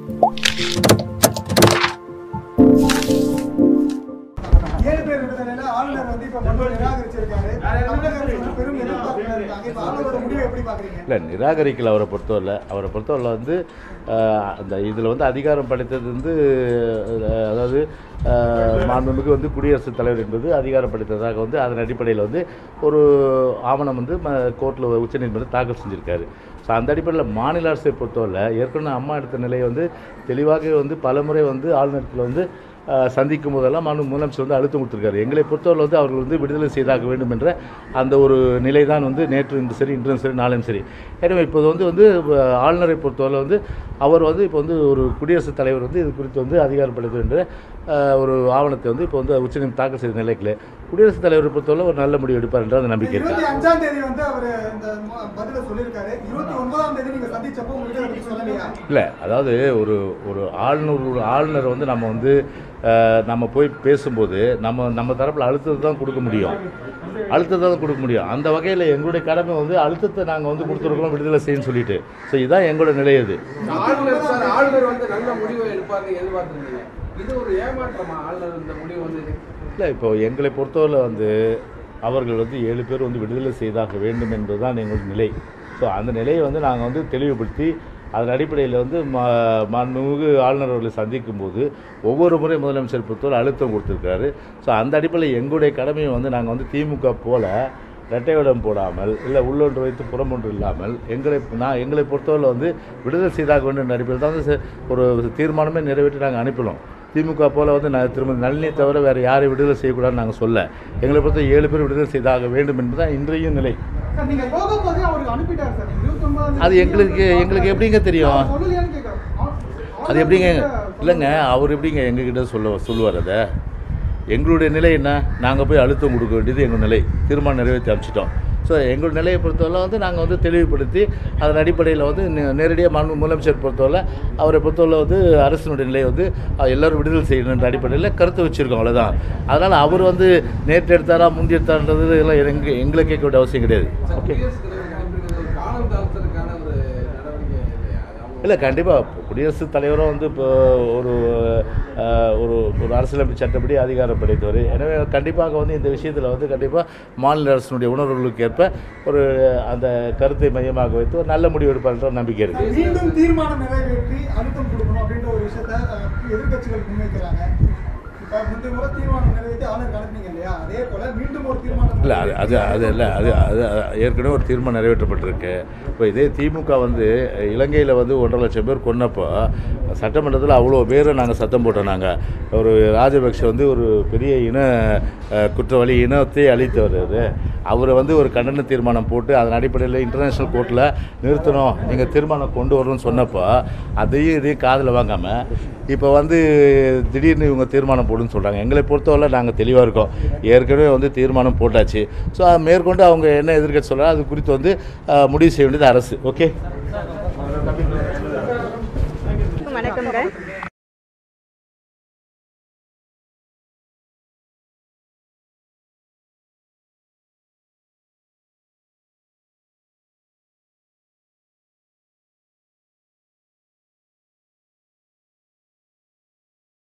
ஏழு பேர் விடுதலையில ஆளுநர் வந்து இப்ப மனு நிராகரிச்சிருக்காரு தமிழக அரசு வந்து பெரும் எதிர்பார்ப்புல இருக்காங்க இப்ப ஆளுநரோட முடிவை எப்படி பாக்குறீங்க இல்லை நிராகரிக்கல அவரை பொறுத்தவரை அவரை பொறுத்தவரை வந்து ஆஹ், அந்த இதில் வந்து அதிகாரம் படைத்தது வந்து ஆஹ், அதாவது ஆஹ், மாண்புமிகு வந்து குடியரசுத் தலைவர் என்பது அதிகாரம் படைத்ததாக வந்து அதன் அடிப்படையில் வந்து ஒரு ஆவணம் வந்து கோர்ட்டில் உச்சநீதிமன்றம் தாக்கல் செஞ்சுருக்காரு ஸோ அந்த அடிப்படையில் மாநில அரசை பொறுத்தவரை ஏற்கனவே அம்மா எடுத்த நிலையை வந்து தெளிவாக வந்து பலமுறை வந்து ஆளுநரத்தில் வந்து ஆஹ், சந்திக்கும் போதெல்லாம் மனு முதலமைச்சர் வந்து அழுத்தம் கொடுத்துருக்காரு எங்களை பொறுத்தவரை வந்து அவர்கள் வந்து விடுதலை செய்தாக வேண்டும் என்ற அந்த ஒரு நிலை தான் வந்து நேற்று இன்று சரி இன்றும் சரி நாளையும் சரி எனவே இப்போது வந்து வந்து ஆஹ், ஆளுநரை பொறுத்தவரை வந்து அவர் வந்து இப்போ வந்து ஒரு குடியரசுத் தலைவர் வந்து இது குறித்து வந்து அதிகாரப்படுத்த என்ற ஆஹ், ஒரு ஆவணத்தை வந்து இப்போ வந்து உச்சநீதிமன்றம் தாக்கல் செய்த நிலைக்கு குடியரசுத் தலைவரை பொறுத்தவரை ஒரு நல்ல முடிவு எடுப்பார் என்ற அந்த நம்பிக்கை இருக்கு இருபத்தி அஞ்சாம் தேதி வந்து அவர் இந்த ம- பதில சொல்லியிருக்காரு இருபத்தி ஒன்பதாம் தேதி நீங்க சந்திச்சப்போ உங்ககிட்ட அதை பத்தி சொல்லலையா இல்லை அதாவது ஒரு ஒரு ஆளுநர் ஒரு ஆளுநர் வந்து நம்ம வந்து அஹ், நம்ம போய் பேசும்போது நம்ம நம்ம தரப்பில் அழுத்தத்தை தான் கொடுக்க முடியும் அழுத்தத்தை தான் கொடுக்க முடியும் அந்த வகையில் எங்களுடைய கடமை வந்து அழுத்தத்தை நாங்கள் வந்து கொடுத்துருக்கோம் விடுதலை செய்யணும்னு சொல்லிட்டு ஸோ இதுதான் எங்களோட நிலை அது ஆளுநர் சார் ஆளுநர் வந்து நல்ல முடிவை எடுப்பார்னு எதிர்பார்த்துருந்தீங்க இது ஒரு ஏமாற்றமா ஆளுநர் இந்த முடிவு வந்து இல்லை இப்போ எங்களை பொறுத்தவரை வந்து அவர்கள் வந்து ஏழு பேர் வந்து விடுதலை செய்தாக வேண்டும் என்பதுதான் எங்களுடைய நிலை ஸோ அந்த நிலையை வந்து நாங்கள் வந்து தெளிவுபடுத்தி அதன் அடிப்படையில் வந்து மா மாண்புமிகு ஆளுநர் அவர்களை சந்திக்கும் போது ஒவ்வொரு முறை முதலமைச்சர் பொறுத்தவரை அழுத்தம் கொடுத்துருக்காரு ஸோ அந்த அடிப்படையில் எங்களுடைய கடமையை வந்து நாங்கள் வந்து திமுக போல இரட்டை வேடம் போடாமல் இல்லை உள்ளொன்று வைத்து புறமொன்று இல்லாமல் எங்களை நான் எங்களை பொறுத்தவரை வந்து விடுதலை செய்தாக வேண்டும் என்ற அடிப்படையில் தான் வந்து ச- ஒரு தீர்மானமே நிறைவேற்றி நாங்கள் அனுப்பினோம் திமுக போல் வந்து நான் திருமதி நளினியை தவிர வேறு யாரையும் விடுதலை செய்யக்கூடாதுன்னு நாங்கள் சொல்ல எங்களை பொறுத்த ஏழு பேர் விடுதலை செய்தாக வேண்டும் என்பதுதான் இன்றையும் நிலை சார் நீங்க யோகா பதில் அவருக்கு அனுப்பிட்டாரு சார் இருபத்தி ஒன்பதாம் அது எங்களுக்கு எங்களுக்கு எப்படிங்க தெரியும் சொல்லலையான்னு கேட்கறேன் அது எப்படிங்க இல்லைங்க அவர் எப்படிங்க எங்ககிட்ட சொல்ல சொல்லுவார் அதை எங்களுடைய நிலை என்ன நாங்கள் போய் அழுத்தம் கொடுக்க வேண்டியது எங்கள் நிலை தீர்மானம் நிறைவேற்றி அனுப்பிச்சிட்டோம் ஸோ எங்கள் நிலையை பொறுத்தவரை வந்து நாங்கள் வந்து தெளிவுபடுத்தி அதன் அடிப்படையில் வந்து நே- நேரடியாக மாண்பு முதலமைச்சர் பொறுத்தவரை அவரை பொறுத்தவரை வந்து அரசினுடைய நிலையை வந்து அஹ், எல்லாரும் விடுதலை செய்யணுன்ற அடிப்படையில் கருத்து வச்சுருக்கோம் அவ்வளோதான் அதனால் அவர் வந்து நேற்று எடுத்தாரா முந்தி எடுத்தாருன்றது எல்லாம் எங்க எங்களை கேட்க வேண்டிய அவசியம் கிடையாது சார் ஓகே குடியரசுத் தலைவர் அனுப்பியிருக்கிறது ஒரு காலம் தாழ்த்தலுக்கான ஒரு நடவடிக்கை இல்லையா அது அவங்க இல்லை கண்டிப்பாக குடியரசுத் தலைவரும் வந்து இப்போ ஒரு அஹ், ஒரு ஒரு அரசியலமைப்பு சட்டப்படி அதிகாரம் படைத்தவர் எனவே கண்டிப்பாக வந்து இந்த விஷயத்தில் வந்து கண்டிப்பாக மாநில அரசினுடைய உணர்வுகளுக்கு ஏற்ப ஒரு அந்த கருத்தை மையமாக வைத்து ஒரு நல்ல முடிவு எடுப்பார்ன்ற நம்பிக்கை இருக்குது மீண்டும் தீர்மானம் நிறைவேற்றி அழுத்தம் கொடுக்கணும் அப்படின்ற ஒரு விஷயத்த அஹ், எதிர்க்கட்சிகள் முன்வைக்கிறாங்க இப்ப முந்தைய முறை தீர்மானம் நிறைவேற்றி ஆளுநர் அனுப்புனீங்க இல்லையா அதே போல மீண்டும் ஒரு தீர்மானம் இல்லை அது அது அது இல்லை அது அது ஏற்கனவே ஒரு தீர்மானம் நிறைவேற்றப்பட்டிருக்கு இப்போ இதே திமுக வந்து இலங்கையில் வந்து ஒன்றரை லட்சம் பேர் கொன்னப்போ சட்டமன்றத்தில் அவ்வளோ பேரை நாங்கள் சத்தம் போட்டோம் நாங்கள் ஒரு ராஜபக்ஷ வந்து ஒரு பெரிய இன அஹ், குற்றவாளி இனத்தை அழித்தவர் அது அவரை வந்து ஒரு கண்டன தீர்மானம் போட்டு அதன் அடிப்படையில் இன்டர்நேஷ்னல் கோர்ட்டில் நிறுத்தணும் நீங்கள் தீர்மானம் கொண்டு வரணும்னு சொன்னப்போ அதையும் இதையும் காதில் வாங்காமல் இப்போ வந்து திடீர்னு இவங்க தீர்மானம் போடுன்னு சொல்கிறாங்க எங்களை பொறுத்தவரை நாங்கள் தெளிவாக இருக்கோம் ஏற்கனவே வந்து தீர்மானம் போட்டாச்சு ஸோ மேற்கொண்டு அவங்க என்ன எதிர்க்கட்சி சொல்கிறாங்க அது குறித்து வந்து அஹ், முடிவு செய்ய வேண்டியது அரசு ஓகே